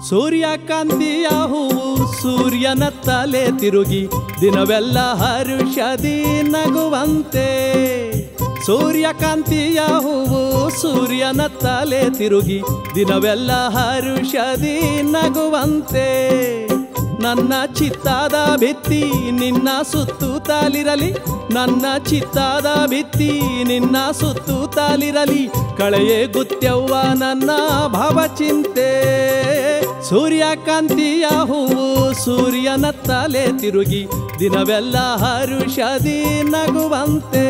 ಸೂರ್ಯಕಾಂತಿಯ ಹೂವು ಸೂರ್ಯನ ತಲೆ ತಿರುಗಿ ದಿನವೆಲ್ಲ ಹರುಷದಿ ನಗುವಂತೆ ಸೂರ್ಯಕಾಂತಿಯ ಹೂವು ಸೂರ್ಯನ ತಲೆ ತಿರುಗಿ ದಿನವೆಲ್ಲ ಹರುಷದಿ ನಗುವಂತೆ ನನ್ನ ಚಿತ್ತಾದ ಭಿತ್ತಿ ನಿನ್ನ ಸುತ್ತುತ್ತಲಿರಲಿ ನನ್ನ ಚಿತ್ತಾದ ಭಿತ್ತಿ ನಿನ್ನ ಸುತ್ತುತ್ತಲಿರಲಿ ಕಳೆಯೇ ಗುತ್ಯವ್ವ ನನ್ನ ಭಾವಚಿಂತೆ ಸೂರ್ಯಕಾಂತಿಯ ಹೂವು ಸೂರ್ಯನ ತಲೆ ತಿರುಗಿ ದಿನವೆಲ್ಲ ಹರುಷದಿ ನಗುವಂತೆ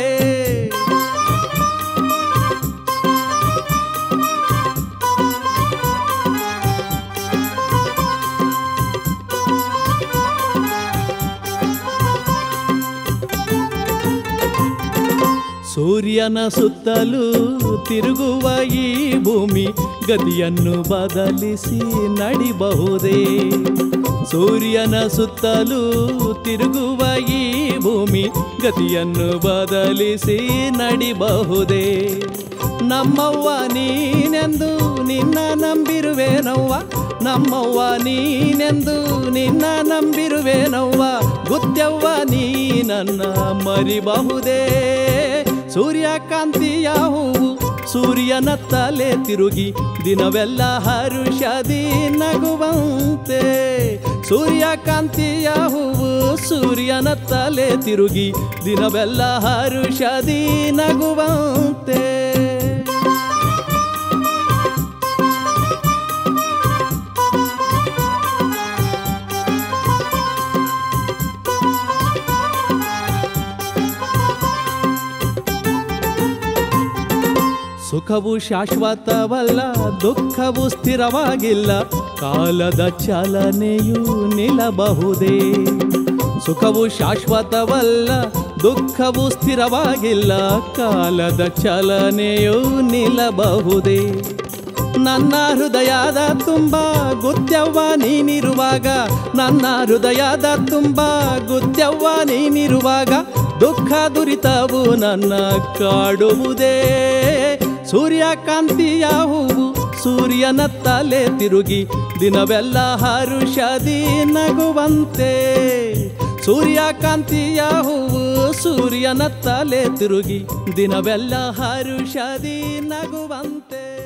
ಸೂರ್ಯನ ಸುತ್ತಲೂ ತಿರುಗುವ ಈ ಭೂಮಿ ಗತಿಯನ್ನು ಬದಲಿಸಿ ನಡಿಬಹುದೇ ಸೂರ್ಯನ ಸುತ್ತಲೂ ತಿರುಗುವ ಈ ಭೂಮಿ ಗತಿಯನ್ನು ಬದಲಿಸಿ ನಡಿಬಹುದೇ ನಮ್ಮವ್ವ ನೀನೆಂದು ನಿನ್ನ ನಂಬಿರುವೇನವ್ವ ನಮ್ಮವ್ವ ನೀನೆಂದು ನಿನ್ನ ನಂಬಿರುವೇನವ್ವ ಗುತ್ಯವ್ವ ನೀ ನನ್ನ ಮರಿಬಹುದೇ ಸೂರ್ಯಕಾಂತಿಯ ಹೂವು ಸೂರ್ಯನ ತಲೆ ತಿರುಗಿ ದಿನವೆಲ್ಲ ಹರುಷದಿ ನಗುವಂತೆ ಸೂರ್ಯಕಾಂತಿಯ ಹೂವು ಸೂರ್ಯನ ತಲೆ ತಿರುಗಿ ದಿನವೆಲ್ಲ ಹರುಷದಿ ನಗುವಂತೆ ಸುಖವು ಶಾಶ್ವತವಲ್ಲ ದುಃಖವು ಸ್ಥಿರವಾಗಿಲ್ಲ ಕಾಲದ ಚಲನೆಯು ನಿಲ್ಲಬಹುದೇ ಸುಖವು ಶಾಶ್ವತವಲ್ಲ ದುಃಖವು ಸ್ಥಿರವಾಗಿಲ್ಲ ಕಾಲದ ಚಲನೆಯು ನಿಲ್ಲಬಹುದೇ ನನ್ನ ಹೃದಯದ ತುಂಬ ಗುತ್ಯವ್ವ ನೀನಿರುವಾಗ ನನ್ನ ಹೃದಯದ ತುಂಬ ಗುತ್ಯವ್ವ ನೀನಿರುವಾಗ ದುಃಖ ದುರಿತವು ನನ್ನ ಕಾಡುವುದೇ ಸೂರ್ಯಕಾಂತಿಯ ಹೂವು ಸೂರ್ಯನ ತಲೆ ತಿರುಗಿ ದಿನವೆಲ್ಲ ಹರುಷದಿ ನಗುವಂತೆ ಸೂರ್ಯಕಾಂತಿಯ ಹೂವು ಸೂರ್ಯನ ತಲೆ ತಿರುಗಿ ದಿನವೆಲ್ಲ ಹರುಷದಿ ನಗುವಂತೆ